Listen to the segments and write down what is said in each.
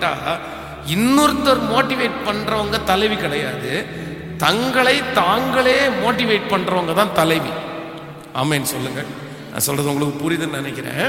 கேட்டா இன்னொருத்தர் மோட்டிவேட் பண்றவங்க தலைவி கிடையாது தங்களை தாங்களே மோட்டிவேட் பண்றவங்க தான் தலைவி ஆமேன்னு சொல்லுங்க நான் சொல்றது உங்களுக்கு புரியுதுன்னு நினைக்கிறேன்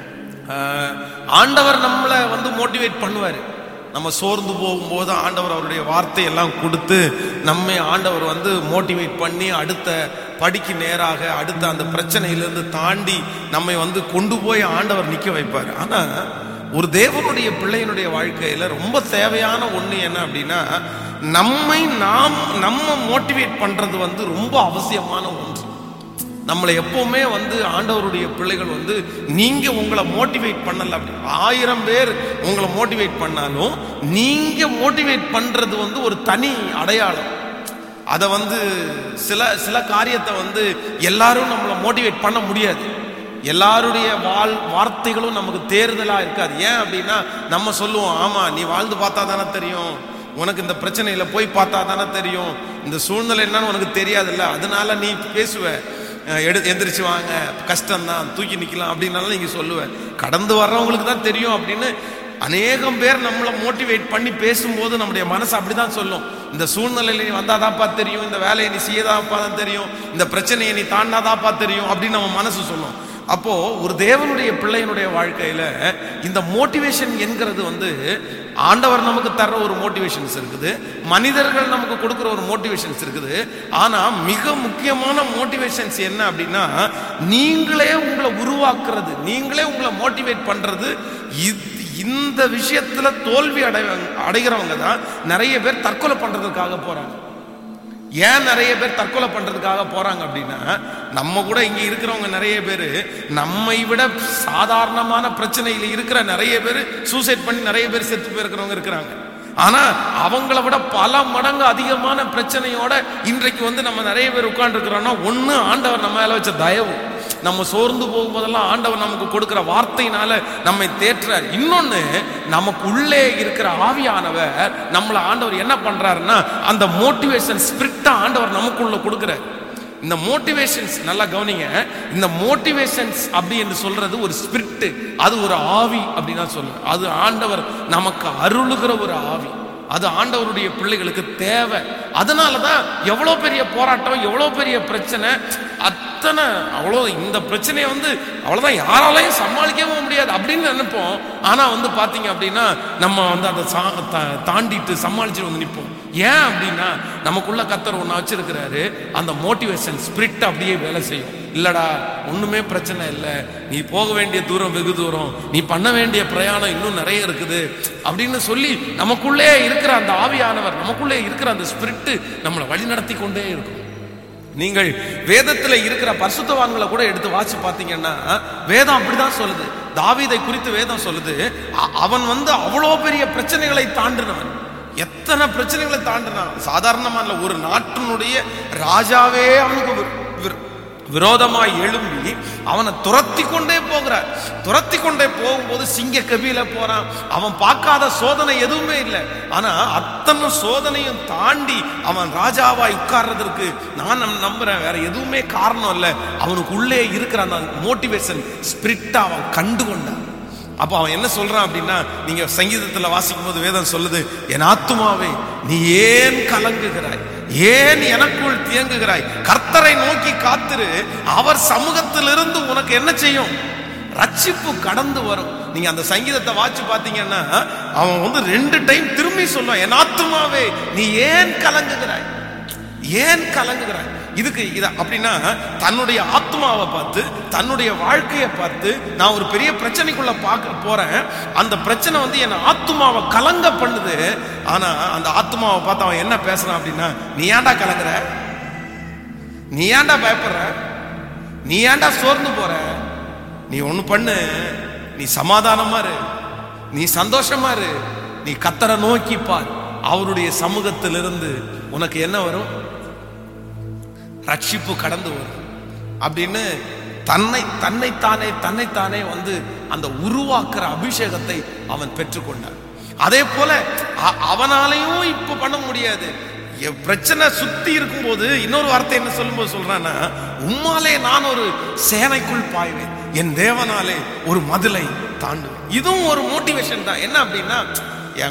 ஆஹ், ஆண்டவர் நம்மளை வந்து மோட்டிவேட் பண்ணுவார் நம்ம சோர்ந்து போகும்போது ஆண்டவர் அவருடைய வார்த்தை எல்லாம் கொடுத்து நம்மை ஆண்டவர் வந்து மோட்டிவேட் பண்ணி அடுத்த படிக்கு நேராக அடுத்த அந்த பிரச்சனையிலிருந்து தாண்டி நம்மை வந்து கொண்டு போய் ஆண்டவர் நிற்க வைப்பார் ஆனா ஒரு தேவனுடைய பிள்ளையினுடைய வாழ்க்கையில ரொம்ப தேவையான ஒண்ணு என்ன அப்படின்னா நம்மை நாம் நம்ம மோட்டிவேட் பண்றது வந்து ரொம்ப அவசியமான ஒன்று நம்மளை எப்பவுமே வந்து ஆண்டவருடைய பிள்ளைகள் வந்து நீங்க உங்களை மோட்டிவேட் பண்ணல அப்படி ஆயிரம் பேர் உங்களை மோட்டிவேட் பண்ணாலும் நீங்க மோட்டிவேட் பண்றது வந்து ஒரு தனி அடையாளம் அதை வந்து சில சில காரியத்தை வந்து எல்லாரும் நம்மளை மோட்டிவேட் பண்ண முடியாது எல்லாருடைய வாழ் வார்த்தைகளும் நமக்கு தேர்தலா இருக்காது ஏன் அப்படின்னா நம்ம சொல்லுவோம் ஆமா நீ வாழ்ந்து பார்த்தா தானே தெரியும் உனக்கு இந்த பிரச்சனையில போய் பார்த்தா தானே தெரியும் இந்த சூழ்நிலை என்னன்னு உனக்கு தெரியாதுல்ல அதனால நீ பேசுவ அஹ் எடு எந்திரிச்சு வாங்க கஷ்டம்தான் தூக்கி நிக்கலாம் அப்படின்னாலும் நீங்க சொல்லுவ கடந்து வர்றவங்களுக்கு தான் தெரியும் அப்படின்னு அநேகம் பேர் நம்மளை மோட்டிவேட் பண்ணி பேசும்போது நம்முடைய மனசு அப்படிதான் சொல்லும் இந்த சூழ்நிலையில நீ வந்தாதாப்பா தெரியும் இந்த வேலையை நீ செய்யதாப்பா தான் தெரியும் இந்த பிரச்சனையை நீ தாண்டாதாப்பா தெரியும் அப்படின்னு நம்ம மனசு சொல்லும் அப்போ ஒரு தேவனுடைய பிள்ளையினுடைய வாழ்க்கையில இந்த மோட்டிவேஷன் என்கிறது வந்து ஆண்டவர் நமக்கு தர்ற ஒரு மோட்டிவேஷன்ஸ் இருக்குது மனிதர்கள் நமக்கு கொடுக்குற ஒரு மோட்டிவேஷன்ஸ் இருக்குது ஆனா மிக முக்கியமான மோட்டிவேஷன்ஸ் என்ன அப்படின்னா நீங்களே உங்களை உருவாக்குறது நீங்களே உங்களை மோட்டிவேட் பண்றது இது- இந்த விஷயத்துல தோல்வி அடை அடைகிறவங்க தான் நிறைய பேர் தற்கொலை பண்றதுக்காக போறாங்க ஏன் நிறைய பேர் தற்கொலை பண்றதுக்காக போறாங்க அப்படின்னா நம்ம கூட இங்க இருக்கிறவங்க நிறைய பேர் நம்மை விட சாதாரணமான பிரச்சனையில இருக்கிற நிறைய பேர் சூசைட் பண்ணி நிறைய பேர் செத்து போயிருக்கிறவங்க இருக்கிறாங்க ஆனா அவங்கள விட பல மடங்கு அதிகமான பிரச்சனையோட இன்றைக்கு வந்து நம்ம நிறைய பேர் உட்கார்ந்துருக்கிறோம்னா ஒண்ணு ஆண்டவர் நம்ம மேல வச்ச தயவு நம்ம சோர்ந்து போகும்போதெல்லாம் ஆண்டவர் நமக்கு கொடுக்கிற வார்த்தையினால நம்மை தேற்றார் இன்னொன்னு நமக்கு உள்ளே இருக்கிற ஆவியானவர் நம்மளை ஆண்டவர் என்ன பண்றாருன்னா அந்த மோட்டிவேஷன் ஸ்பிரிட்டா ஆண்டவர் நமக்குள்ள கொடுக்கிறார் இந்த மோட்டிவேஷன்ஸ் நல்லா கவனிங்க இந்த மோட்டிவேஷன்ஸ் அப்படி என்று சொல்றது ஒரு ஸ்பிரிட் அது ஒரு ஆவி அப்படின்னு தான் சொல்லுவேன் அது ஆண்டவர் நமக்கு அருளுகிற ஒரு ஆவி அது ஆண்டவருடைய பிள்ளைகளுக்கு தேவை அதனால தான் எவ்வளோ பெரிய போராட்டம் எவ்வளோ பெரிய பிரச்சனை அத்தனை அவ்வளோ இந்த பிரச்சனையை வந்து அவ்வளோதான் யாராலையும் சமாளிக்கவே முடியாது அப்படின்னு நினைப்போம் ஆனால் வந்து பார்த்தீங்க அப்படின்னா நம்ம வந்து அதை சா தா- தாண்டிட்டு சமாளிச்சு வந்து நிற்போம் ஏன் அப்படின்னா நமக்குள்ள கத்தர் ஒன்று வச்சிருக்கிறாரு அந்த மோட்டிவேஷன் ஸ்பிரிட் அப்படியே வேலை செய்யும் இல்லடா ஒண்ணுமே பிரச்சனை இல்லை நீ போக வேண்டிய தூரம் வெகு தூரம் நீ பண்ண வேண்டிய பிரயாணம் இன்னும் நிறைய இருக்குது அப்படின்னு சொல்லி நமக்குள்ளே இருக்கிற அந்த ஆவியானவர் நமக்குள்ளே இருக்கிற அந்த ஸ்பிரிட் நம்மளை வழிநடத்தி கொண்டே இருக்கும் நீங்கள் வேதத்துல இருக்கிற பரிசுத்தவான்களை கூட எடுத்து வாசி பார்த்தீங்கன்னா வேதம் அப்படிதான் சொல்லுது தாவீதை குறித்து வேதம் சொல்லுது அ- அவன் வந்து அவ்வளோ பெரிய பிரச்சனைகளை தாண்டினவன் எத்தனை பிரச்சனைகளை தாண்டினான் சாதாரணமா இல்ல ஒரு நாட்டினுடைய ராஜாவே அவனுக்கு விர- விர- விரோதமாய் எழும்பி அவனை துரத்தி கொண்டே போகிறார் துரத்தி கொண்டே போகும்போது சிங்க கபில போறான் அவன் பார்க்காத சோதனை எதுவுமே இல்லை ஆனா அத்தனை சோதனையும் தாண்டி அவன் ராஜாவாய் உட்கார்றதற்கு நான் நம்- நம்புறேன் வேற எதுவுமே காரணம் இல்லை அவனுக்கு உள்ளே இருக்கிற அந்த மோட்டிவேஷன் ஸ்பிரிட்டா அவன் கண்டு கொண்டான் அப்போ அவன் என்ன சொல்றான் அப்படின்னா நீங்க சங்கீதத்துல வாசிக்கும் போது வேதம் சொல்லுது என் ஆத்துமாவே நீ ஏன் கலங்குகிறாய் ஏன் எனக்குள் தியங்குகிறாய் கர்த்தரை நோக்கி காத்திரு அவர் சமூகத்திலிருந்து உனக்கு என்ன செய்யும் ரட்சிப்பு கடந்து வரும் நீங்க அந்த சங்கீதத்தை வாட்சி பார்த்தீங்கன்னா அவன் வந்து ரெண்டு டைம் திரும்பி சொல்லுவான் என் ஆத்துமாவே நீ ஏன் கலங்குகிறாய் ஏன் கலங்குகிறாய் இதுக்கு இத அப்படின்னா தன்னுடைய ஆத்மாவை பார்த்து தன்னுடைய வாழ்க்கையை பார்த்து நான் ஒரு பெரிய பிரச்சனைக்குள்ள பார்க்க போறேன் அந்த பிரச்சனை வந்து என் ஆத்மாவை கலங்க பண்ணுது ஆனா அந்த ஆத்மாவை பார்த்து அவன் என்ன பேசுறான் அப்படின்னா நீ ஏன்டா கலங்குற நீ ஏன்டா பயப்படுற நீ ஏன்டா சோர்ந்து போற நீ ஒண்ணு பண்ணு நீ சமாதானமா இரு நீ சந்தோஷமா இரு நீ கத்தரை நோக்கி பார் அவருடைய சமூகத்திலிருந்து உனக்கு என்ன வரும் ரட்சிப்பு கடந்து வரும் அப்படின்னு தன்னை தன்னைத்தானே தன்னைத்தானே வந்து அந்த உருவாக்குற அபிஷேகத்தை அவன் பெற்றுக்கொண்டான் அதே போல அ- அவனாலையும் இப்ப பண்ண முடியாது எ- பிரச்சனை சுத்தி இருக்கும்போது இன்னொரு வார்த்தை என்ன சொல்லும்போது சொல்றான்னா உம்மாலே நான் ஒரு சேனைக்குள் பாய்வேன் என் தேவனாலே ஒரு மதிலை தாண்டுவேன் இதுவும் ஒரு மோட்டிவேஷன் தான் என்ன அப்படின்னா